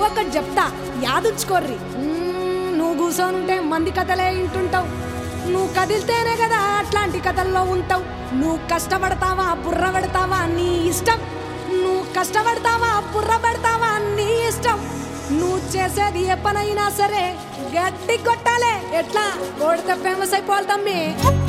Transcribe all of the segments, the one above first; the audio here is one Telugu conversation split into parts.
ఒకటి చెప్తా యాదుంచుకోర్రి మ్మ్, నువ్వు కూర్చోనుంటే మంది కథలే వింటుంటావు నువ్వు కదిలితేనే కదా అట్లాంటి కథల్లో ఉంటావు నువ్వు కష్టపడతావా బుర్ర పెడతావా నీ ఇష్టం నువ్వు కష్టపడతావా బుర్ర పెడతావా నీ ఇష్టం నువ్వు చేసేది ఏ పనైనా సరే గట్టి కొట్టాలే ఎట్లా కొడితే ఫేమస్ అయిపోవాలి తమ్మి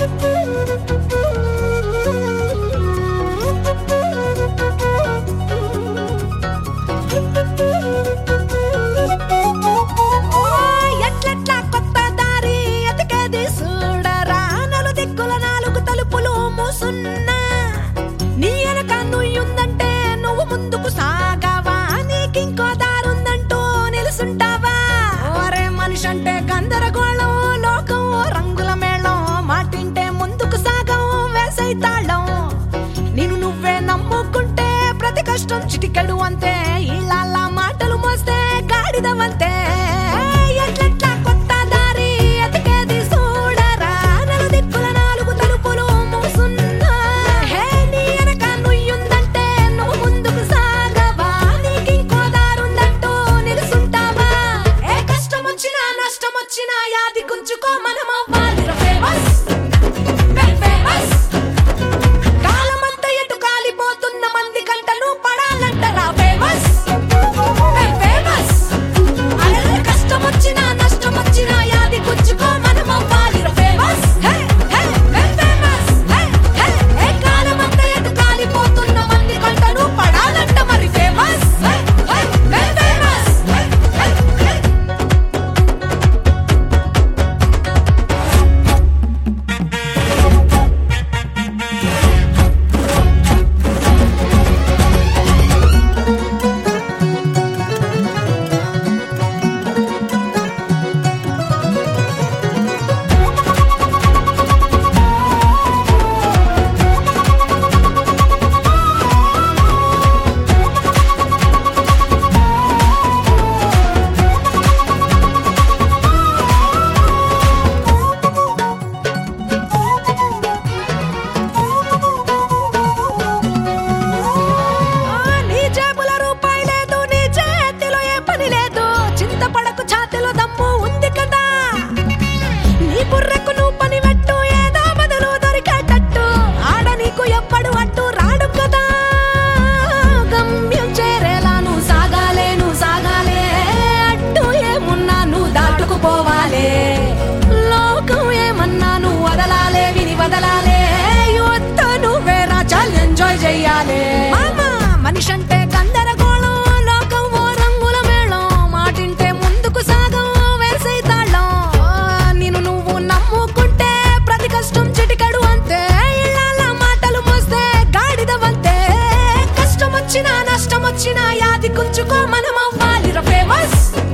ఓ, ఎట్లెట్లా కొత్త దారి ఎతికేది చూడరా నలు దిక్కుల నాలుగు తలుపులు మూసున్నా నీ వెనక నుయ్యుందంటే నువ్వు ముందుకు సాగావా నీకింకో దారుందంటూ నిలుసుంటావా ఓరే మనిషి అంటే గందరగోళం లోకం ఓ రంగుల మేళం మాటింటే ముందుకు సాగం వేసైతాళం నేను నువ్వే నమ్ముకుంటే ప్రతి కష్టం చిటికెడు అంతే ఇళ్ళ మాటలు మోస్తే గాడిదవంతే ఎట్లెట్లా కొత్త దారి ఎతికేది చూడరా నలుదిక్కుల నాలుగు తలుపులు మూసున్నా హే నీ వెనక నుయ్యుందంటే నువ్వు ముందుకు సాగవా నీకింకో దారుందంటూ నిలుసుంటావా ఏ కష్టం వచ్చినా నష్టం వచ్చినా యాది కుంచుకో మనం అవ్వాలి ఫేమస్ ఫేమస్ కాలమంతా ఎటు కాలిపోతున్న మంది కంటలు పడాలంటరా ఫేమస్ ఫేమస్ అరే కష్టం వచ్చినా నష్టం వచ్చినా యాది గుచ్చుకో మనం అవ్వాలి ఫేమస్ ఫేమస్ ఏ కాలమంతా ఎటు కాలిపోతున్న మంది కంటలు పడాలంట మరి ఫేమస్ ఫేమస్ ఆ, నీ జేబుల రూపాయి లేదు నీ చేతిలో ఏ పని లేదు చింతపడకు ఛాతిలో దమ్ము ఉంది కదా నీ బుర్రకు నువ్వు పని పెట్టు ఏదో బదులు దొరికేటట్టు ఆడ నీకు ఎవ్వడు అట్టు రాడు కదా గమ్యం చేరేలా నువ్వు సాగాలే నువ్వు సాగాలే అట్టు ఏమున్నా నువ్వు దాటుకుపోవాలే లోకం ఏమన్నా నువ్వు వదలాలే విని వదలాలే యువత నువ్వేరా చల్ ఎంజాయ్ చెయ్యాలి మామా మనిషి అంటే గందరగోళం లోకం ఓ రంగుల మేళం మాటింటే ముందుకు సాగం వేసైతాళం నేను నువ్వు నమ్ముకుంటే ప్రతి కష్టం చిటికడు అంతే ఇళ్ళ మాటలు మోస్తే గాడిదవంతే కష్టం వచ్చినా నష్టం వచ్చినా యాది కుంచుకో మనం అవ్వాలి ఫేమస్